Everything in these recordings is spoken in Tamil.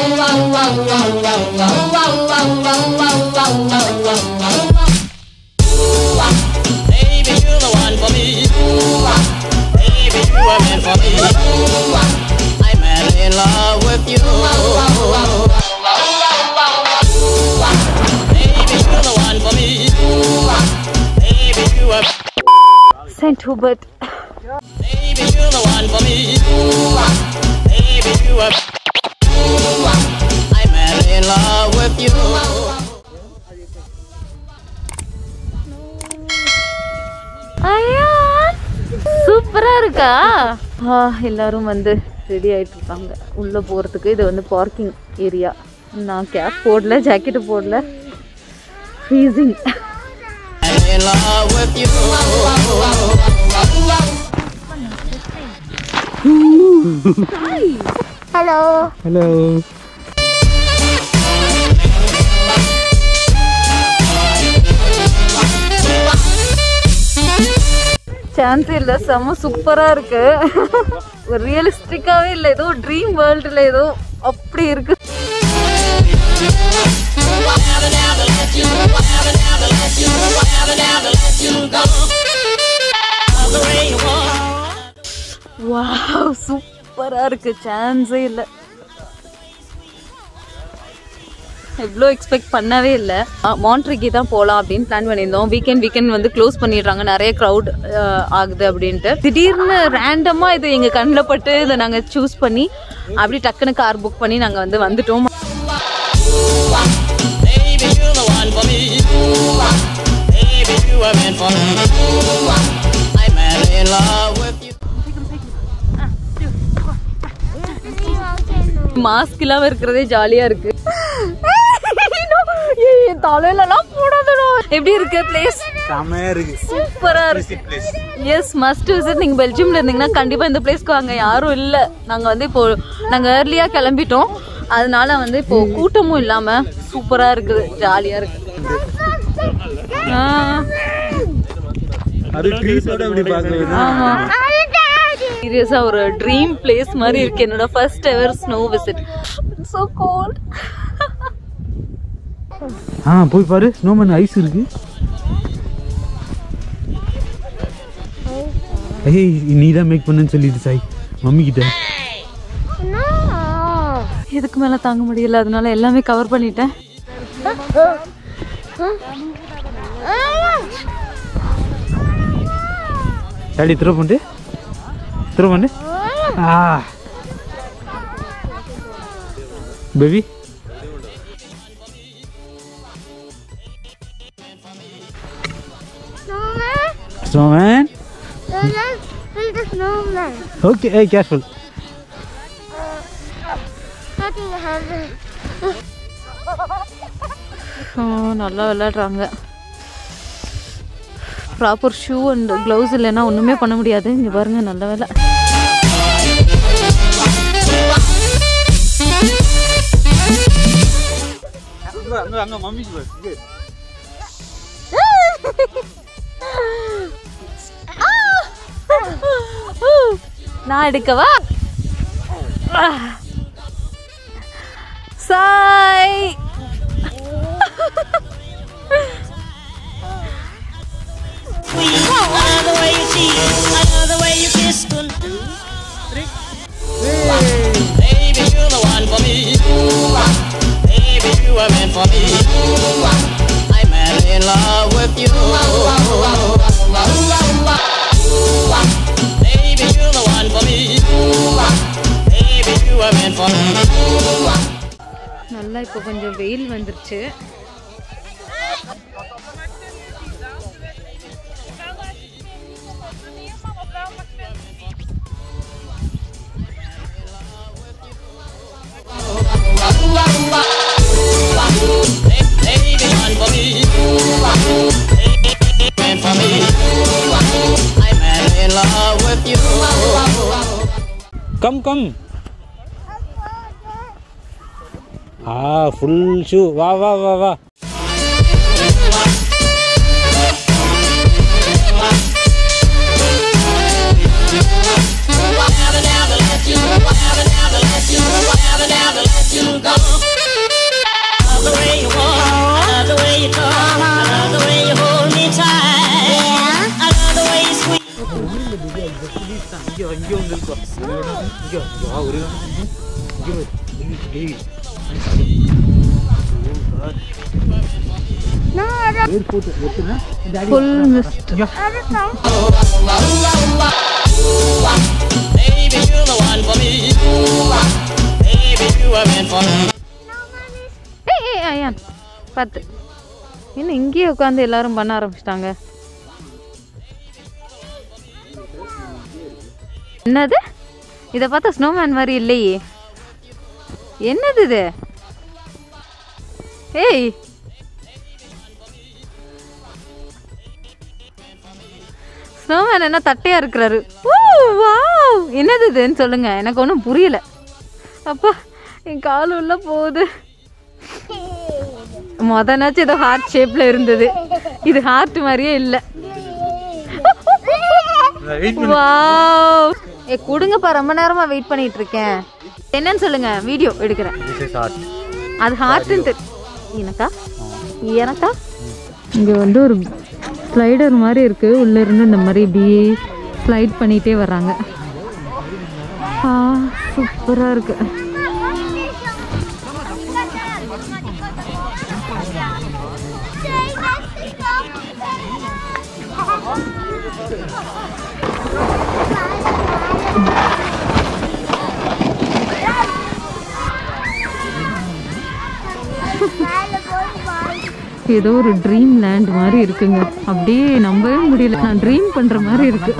Baby, you're the one for me. Baby, you are meant for me. I'm madly in love with you. Baby, you're the one for me. Baby, you are. Saint Hubert Baby, you're the one for me. Baby, you are. I'm madly in love with you. ஐயா சூப்பரா இருக்கா ஆ எல்லாரும் வந்து ரெடி ஆயிட்டு இருக்காங்க உள்ள போறதுக்கு இது வந்து பார்க்கிங் ஏரியா நான் கேப் போடல ஜாக்கெட்டு போடல freezing I'm in love with you. Hello hello chance இல்லை செம்ம சூப்பரா இருக்கு ரியலிஸ்டிக்காவே இல்லை ஏதோ ட்ரீம் வேர்ல்டுல ஏதோ அப்படி இருக்கு வாவ் சூப்பரா இருக்கு சான்ஸே இல்லை இவ்வளோ எக்ஸ்பெக்ட் பண்ணவே இல்லை மான்ட்ரிக்கு தான் போகலாம் அப்படின்னு பிளான் பண்ணியிருந்தோம் வீக்கெண்ட் வீக்கெண்ட் வந்து க்ளோஸ் பண்ணிடுறாங்க நிறைய க்ரௌட் ஆகுது அப்படின்ட்டு திடீர்னு ரேண்டமாக இது எங்கள் கண்ணில் பட்டு இதை நாங்கள் சூஸ் பண்ணி அப்படி டக்குன்னு கார் புக் பண்ணி நாங்கள் வந்து வந்துட்டோம் Baby, you're the one for me. Baby, you are meant for me. I'm madly in love with you. Mask இல்லாமல் இருக்கிறதே ஜாலியாக இருக்கு ஏய், தலையிலலாம் போடாதடா எப்படி இருக்கு பிளேஸ் செமையா இருக்கு சூப்பரா இருக்கு எஸ் மஸ்ட் விசிட் நீங்க பெல்ஜியம்ல இருந்தீங்கன்னா கண்டிப்பா இந்த பிளேஸ்க்கு வாங்க யாரும் இல்ல நாங்க வந்து இப்போ நாங்க ஏர்லியா கிளம்பிட்டோம் அதனால வந்து இப்போ கூட்டமும் இல்லாம சூப்பரா இருக்குது ஜாலியா இருக்கு ஆ, அது ட்ரீஸோட இப்படி பார்க்கறது ஆமா சீரியஸா ஒரு ட்ரீம் பிளேஸ் மாதிரி இருக்கு என்னோட first ever snow visit so cold ஆ போய் பாரு ஸ்னோமேன் ஐஸ் இருக்கு ஏய் நீ தான் மேக் பண்ணுன்னு சொல்லிட்டு சாய் மம்மி கிட்ட இதுக்கு மேல தாங்க முடியல அதனால எல்லாமே கவர் பண்ணிட்டேன் டாடி த்ரோ பண்ணு த்ரோ பண்ணு ஆ பேபி ஸ்னோமேன் ஓகே ஏய் கேர்ஃபுல் ஆ, நல்லா விளையாடுறாங்க ப்ராப்பர் ஷூ அண்ட் க்ளவுஸ் இல்லைன்னா ஒன்றுமே பண்ண முடியாது இங்கே பாருங்க நல்ல வேலை அங்க மம்மிக்கு நான் எடுக்கவா Sai I love the way you tease. I love the way you kiss. Baby, you're the one for me. Baby, you are meant for me. I'm madly in love with you. Baby, you're the one for me. Baby, you are meant for me. நல்லா இப்போ கொஞ்சம் வெயில் வந்துருச்சு Baby, one for me. Meant for me. I'm madly in love with you. Come come ஆ ஃபுல் ஷூ வா வா வா வா go. I love the way you walk, I love the way you talk, I love the way you hold me tight. I love the way you squeeze. இங்கே இங்கே வந்து இருக்கா இங்கே வா ஒரு இங்கே வா. ஏய், ஏய். ஏர்போர்ட் ஒத்துனா full mist Baby, you're the one for me. Baby, you are meant for me. ஏய் ஏய் ஐயான் பார்த்து என்ன இங்கேயே உட்காந்து எல்லாரும் பண்ண ஆரம்பிச்சிட்டாங்க என்னது இதை பார்த்தா ஸ்னோமேன் மாதிரி இல்லையே என்னது இது ஏய் ஸ்னோமேன் என்ன தட்டையா இருக்கிறாரு ஓ வாவ் என்னது இதுன்னு சொல்லுங்க எனக்கு ஒன்றும் புரியல அப்பா என் கால் உள்ள போகுது மொதனாச்சும் ஏதோ ஹார்ட் ஷேப்ல இருந்தது இது ஹார்ட் மாதிரியே இல்ல வாவ் ஏ கொடுங்கப்பா ரொம்ப நேரமா வெயிட் பண்ணிட்டு இருக்கேன் என்னன்னு சொல்லுங்க வீடியோ எடுக்கிறேன் திஸ் இஸ் ஆர்ட் அது ஹார்ட்னு எனக்கா எனக்கா இங்க வந்து ஒரு ஸ்லைடர் மாதிரி இருக்கு உள்ள இருந்து இந்த மாதிரி இப்படியே ஸ்லைட் பண்ணிட்டே வர்றாங்க ஆ சூப்பரா இருக்கு ஏதோ ஒரு ட்ரீம் லேண்ட் மாதிரி இருக்குங்க அப்படியே நம்பவே முடியல நான் ட்ரீம் பண்ற மாதிரி இருக்கு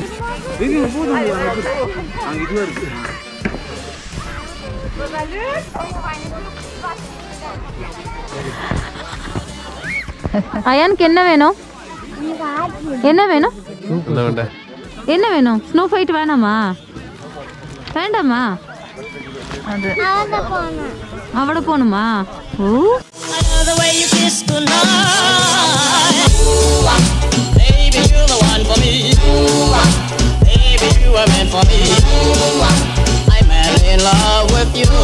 அங்கே இதுவாக இருக்கு அயானுக்கு என்ன வேணும் என்ன வேணும் என்ன வேணும் ஸ்னோ ஃபைட் வேணாமா வேண்டாமா அவட போகணுமா oh I love the way you kiss tonight. Baby, you're the one for me. Baby, you are meant for me. I'm madly in love with you.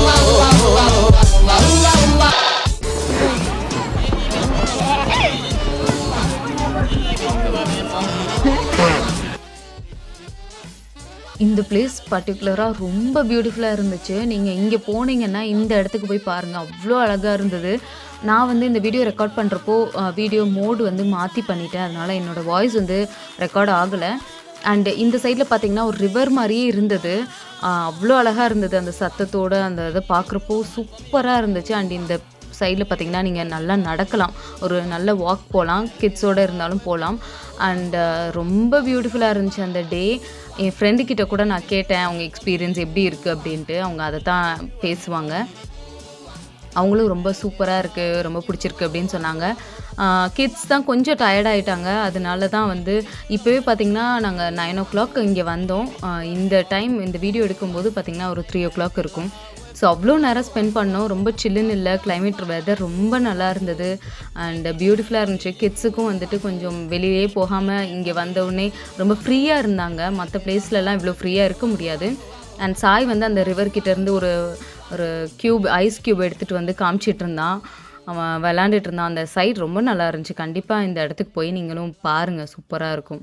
இந்த பிளேஸ் பர்டிகுலராக ரொம்ப பியூட்டிஃபுல்லாக இருந்துச்சு நீங்கள் இங்கே போனீங்கன்னா இந்த இடத்துக்கு போய் பாருங்கள் அவ்வளோ அழகாக இருந்தது நான் வந்து இந்த வீடியோ ரெக்கார்ட் பண்ணுறப்போ வீடியோ மோடு வந்து மாற்றி பண்ணிட்டேன் அதனால் என்னோடய வாய்ஸ் வந்து ரெக்கார்ட் ஆகலை அண்ட் இந்த சைடில் பார்த்தீங்கன்னா ஒரு ரிவர் மாதிரியே இருந்தது ஆஹ் அவ்வளோ அழகாக இருந்தது அந்த சத்தத்தோட அந்த இதை பார்க்குறப்போ சூப்பராக இருந்துச்சு அண்ட் இந்த சைடில் பார்த்தீங்கன்னா நீங்கள் நல்லா நடக்கலாம் ஒரு நல்ல வாக் போகலாம் கிட்ஸோடு இருந்தாலும் போகலாம் அண்ட் ரொம்ப பியூட்டிஃபுல்லாக இருந்துச்சு அந்த டே என் ஃப்ரெண்டு கிட்ட கூட நான் கேட்டேன் அவங்க எக்ஸ்பீரியன்ஸ் எப்படி இருக்குது அப்படின்ட்டு அவங்க அதை தான் பேசுவாங்க அவங்களும் ரொம்ப சூப்பராக இருக்குது ரொம்ப பிடிச்சிருக்கு அப்படின்னு சொன்னாங்க கிட்ஸ் தான் கொஞ்சம் டயர்ட் ஆயிட்டாங்க அதனால தான் வந்து இப்போவே பார்த்தீங்கன்னா நாங்கள் நைன் ஓ கிளாக் இங்கே வந்தோம் ஆஹ் இந்த டைம் இந்த வீடியோ எடுக்கும்போது பார்த்தீங்கன்னா ஒரு த்ரீ ஓ கிளாக் இருக்கும் ஸோ அவ்வளோ நேரம் ஸ்பெண்ட் பண்ணோம் ரொம்ப சில்லுன்னு இல்லை climate வெதர் ரொம்ப நல்லா இருந்தது அண்ட் பியூட்டிஃபுல்லாக இருந்துச்சு கிட்ஸுக்கும் வந்துட்டு கொஞ்சம் வெளியே போகாமல் இங்கே வந்தவுடனே ரொம்ப ஃப்ரீயாக இருந்தாங்க மற்ற பிளேஸ்லலாம் இவ்வளோ ஃப்ரீயாக இருக்க முடியாது அண்ட் சாய் வந்து அந்த ரிவர் இருந்து ஒரு ஒரு க்யூப் ஐஸ் க்யூப் எடுத்துகிட்டு வந்து காமிச்சிட்டு இருந்தான் அவன் விளாண்டுட்டு இருந்தான் அந்த சைட் ரொம்ப நல்லா இருந்துச்சு கண்டிப்பாக இந்த இடத்துக்கு போய் நீங்களும் பாருங்கள் சூப்பராக இருக்கும்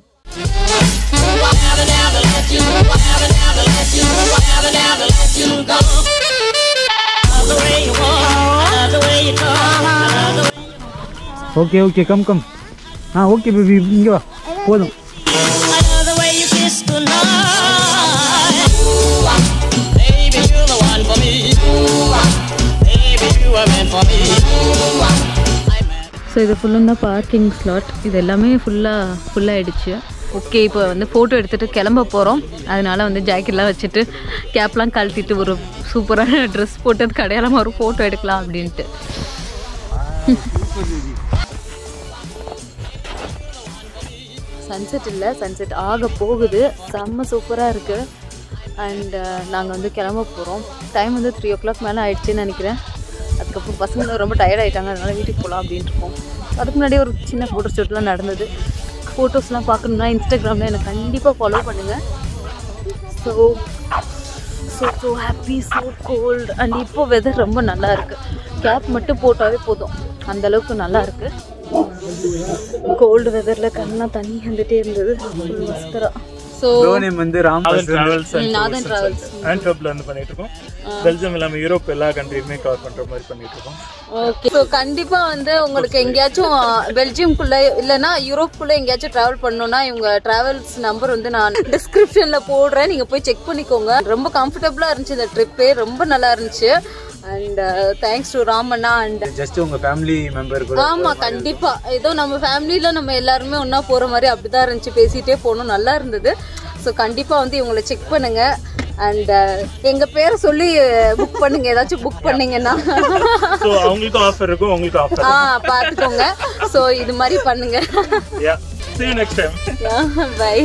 Love the way you walk, love the way you talk, love the way okay okay come come ஆ ஓகே பேபி இங்கே வா போதும் I love the way you kiss tonight. Baby, you're the one for me. Baby, you are meant for me. I'm meant so இது ஃபுல்லும் தான் பார்க்கிங் ஸ்லாட் இது எல்லாமே ஃபுல்லாக ஃபுல்லாகிடுச்சு ஓகே இப்போ வந்து ஃபோட்டோ எடுத்துகிட்டு கிளம்ப போகிறோம் அதனால வந்து ஜாக்கெட்லாம் வச்சுட்டு கேப்லாம் கழட்டிட்டு ஒரு சூப்பரான ட்ரெஸ் போட்டு அது கடையாளமாக ஒரு ஃபோட்டோ எடுக்கலாம் அப்படின்ட்டு சன்செட் இல்லை சன்செட் ஆக போகுது செம்ம சூப்பராக இருக்குது அண்ட் நாங்கள் வந்து கிளம்ப போகிறோம் டைம் வந்து த்ரீ ஓ கிளாக் மேலே ஆயிடுச்சுன்னு நினைக்கிறேன் அதுக்கப்புறம் பசங்க ரொம்ப டயர்ட் ஆகிட்டாங்க அதனால வீட்டுக்கு போகலாம் அப்படின்ட்டு இருக்கோம் அதுக்கு முன்னாடியே ஒரு சின்ன ஃபோட்டோ ஷூட்லாம் நடந்தது ஃபோட்டோஸ்லாம் பார்க்கணும்னா இன்ஸ்டாகிராமில் எனக்கு கண்டிப்பாக ஃபாலோ பண்ணுங்கள் so so so happy so cold and இப்போ வெதர் ரொம்ப நல்லா இருக்கு கேப் மட்டும் போட்டாவே போதும் அந்த அளவுக்கு நல்லா இருக்கு கோல்டு வெதரில் கண்ணெலாம் தண்ணி வந்துட்டே இருந்தது மஸ்கரா ஸோ நேம் வந்து ராம் டிராவல்ஸ் நாதன் டிராவல்ஸ் ஆண்ட்ரோப்ல இருந்து பண்ணிட்டு இருக்கோம் பெல்ஜியம் இல்லாம யூரோப் எல்லா கண்ட்ரியுமே கவர் பண்ற மாதிரி பண்ணிட்டு இருக்கோம் ஓகே ஸோ கண்டிப்பா வந்து உங்களுக்கு எங்கேயாச்சும் பெல்ஜியம்குள்ள இல்லைன்னா யூரோப்குள்ள எங்கேயாச்சும் டிராவல் பண்ணணும்னா இவங்க டிராவல்ஸ் நம்பர் வந்து நான் டிஸ்கிரிப்ஷன்ல போடுறேன் நீங்க போய் செக் பண்ணிக்கோங்க ரொம்ப கம்ஃபர்டபுளா இருந்துச்சு இந்த ட்ரிப்பே ரொம்ப நல்லா இருந்துச்சு அண்ட் தேங்க்ஸ் டு ராமண்ணா அண்ட் ஜஸ்ட் உங்க ஃபேமிலி மெம்பர் கூட ஆமா கண்டிப்பா ஏதோ நம்ம ஃபேமிலியில நம்ம எல்லாருமே ஒண்ணா போற மாதிரி அப்படிதான் இருந்துச்சு பேசிட்டே போனோம் நல்லா இருந்தது ஸோ கண்டிப்பா வந்து இவங்களை செக் பண்ணுங்க அண்ட் எங்க பேரை சொல்லி புக் பண்ணுங்க ஏதாச்சும் புக் பண்ணீங்கன்னா ஸோ அவங்களுக்கும் ஆஃபர் இருக்கும் உங்களுக்கு ஆஃபர் ஆ பாத்துக்கோங்க ஸோ இது மாதிரி பண்ணுங்க யா see you next time bye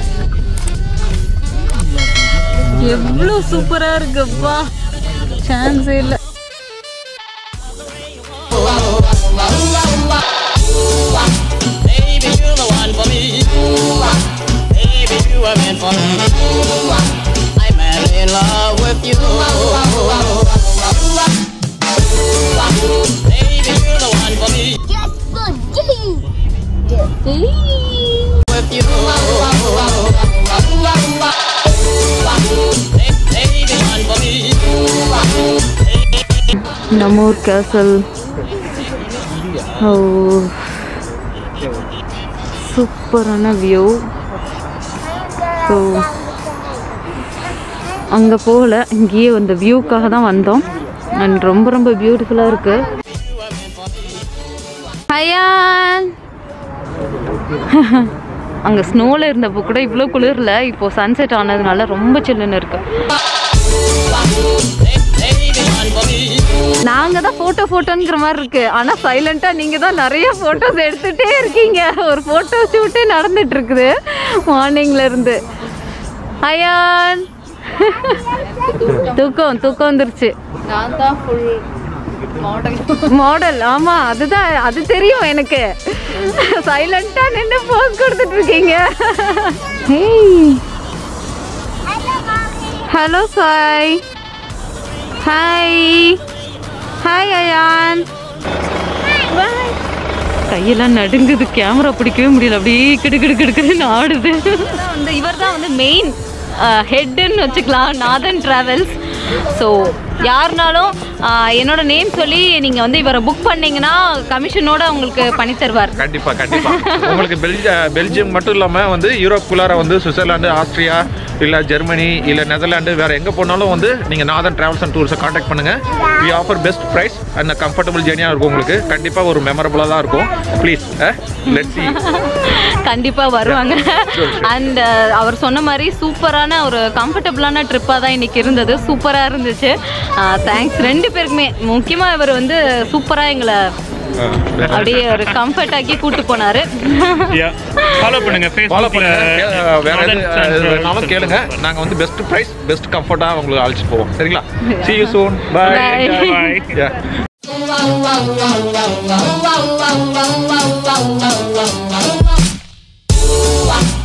எவ்வளோ சூப்பரா இருக்குப்பா சான்ஸே இல்லை Baby, you're the one for me. Baby, you are meant for me. I'm madly in love with you. Baby, you're the one for me. With you. Baby, one for me. நம்ம ஊர் கேசல் ஓ சூப்பரான வியூ ஸோ அங்கே போகல இங்கேயே அந்த வியூக்காக தான் வந்தோம் அண்ட் ரொம்ப ரொம்ப பியூட்டிஃபுல்லாக இருக்கு ஹயான் அங்கே ஸ்னோவில் இருந்தப்போ கூட இவ்வளோ குளிரில் இப்போ சன்செட் ஆனதுனால ரொம்ப சில்லுன்னு இருக்கு Baby, one for me. நாங்க தான் போட்டோ போட்டோங்கிற மாதிரி இருக்கு ஆனா சைலண்டா நீங்க தான் நிறைய போட்டோஸ் எடுத்துட்டே இருக்கீங்க ஒரு போட்டோ ஷூட்டே நடந்துட்டு இருக்குது மார்னிங்ல இருந்து அயான் தூக்கம் தூக்கம் வந்துருச்சு நான் தான் ஃபுல் மாடல் மாடல் ஆமா அதுதான் அது தெரியும் எனக்கு சைலண்டா நின்று போஸ் கொடுத்துட்டு இருக்கீங்க hello Sai hi hi Ayaan பாய் கையெல்லாம் நடுங்குது கேமரா பிடிக்கவே முடியல அப்படியே கிடு கிடு கிடுக்குன்னு ஆடுது வந்து இவர் தான் வந்து மெயின் ஹெட்டுன்னு வச்சுக்கலாம் நாதன் டிராவல்ஸ் ஸோ யாருனாலும் ஆஹ், என்னோட நேம் சொல்லி நீங்கள் வந்து இவரை புக் பண்ணீங்கன்னா கமிஷனோட உங்களுக்கு பண்ணி தருவார் கண்டிப்பா கண்டிப்பா உங்களுக்கு பெல்ஜி பெல்ஜியம் மட்டும் இல்லாம வந்து யூரோப்புக்குள்ளார வந்து சுவிட்சர்லாந்து ஆஸ்திரியா இல்ல ஜெர்மனி இல்ல நெதர்லாந்து வேற எங்க போனாலும் வந்து நீங்க நாதன் டிராவல்ஸ் அண்ட் டூர்ஸை காண்டாக்ட் பண்ணுங்க we offer best price and comfortable ஜேர்னியா இருக்கும் உங்களுக்கு கண்டிப்பா ஒரு மெமரபுளா தான் இருக்கும் ப்ளீஸ் லெட் சி கண்டிப்பா வருவாங்க அண்ட் அவர் சொன்ன மாதிரி சூப்பரான ஒரு கம்ஃபர்டபுளான ட்ரிப்பாக தான் இன்னைக்கு இருந்தது சூப்பராக இருந்துச்சு தேங்க்ஸ் ரெண்டு பேருக்குமே முக்கியமாக இவர் வந்து சூப்பராக எங்களை அப்படியே ஒரு கம்ஃபர்ட் ஆக்கி கூட்டு போனாரு யா ஃபாலோ பண்ணுங்க ஃபாலோ ஃபேஸ்புக்ல பண்ணுங்க கே- வேற எது எதுனாலும் கேளுங்க நாங்க வந்து பெஸ்ட் பிரைஸ் பெஸ்ட் கம்ஃபர்ட்டா உங்களுக்கு அழைச்சிட்டு போவோம் சரிங்களா see you soon bye Bye. Bye yeah Wow, wow, wow, wow, wow, wow, wow, wow, wow, wow, wow.